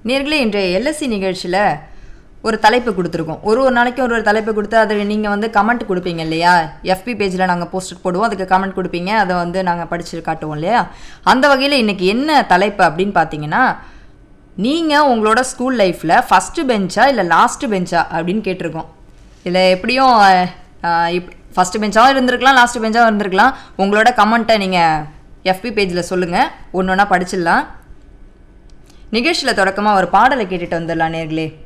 நேர்களே இன்றைய எல்எஸ்சி நிகழ்ச்சியில் ஒரு தலைப்பு கொடுத்துருக்கோம் ஒரு ஒரு நாளைக்கு ஒரு ஒரு தலைப்பு கொடுத்து அதில் நீங்கள் வந்து கமெண்ட் கொடுப்பீங்க இல்லையா எஃபி பேஜில் நாங்கள் போஸ்டர் போடுவோம் அதுக்கு கமெண்ட் கொடுப்பீங்க அதை வந்து நாங்கள் படித்து காட்டுவோம் இல்லையா அந்த வகையில் இன்றைக்கி என்ன தலைப்பு அப்படின்னு பார்த்தீங்கன்னா நீங்கள் உங்களோட ஸ்கூல் லைஃப்பில் ஃபஸ்ட்டு பெஞ்சா இல்லை லாஸ்ட்டு பெஞ்சா அப்படின்னு கேட்டிருக்கோம் இதில் எப்படியும் இப் ஃபஸ்ட்டு பெஞ்சாகவும் இருந்திருக்கலாம் லாஸ்ட்டு பெஞ்சாகவும் இருந்திருக்கலாம் உங்களோட கமெண்ட்டை நீங்கள் எஃபி பேஜில் சொல்லுங்கள் ஒன்று ஒன்றா படிச்சிடலாம் நிகழ்ச்சியில் தொடக்கமாக ஒரு பாடலை கேட்டுட்டு வந்துடலாம் நேர்களே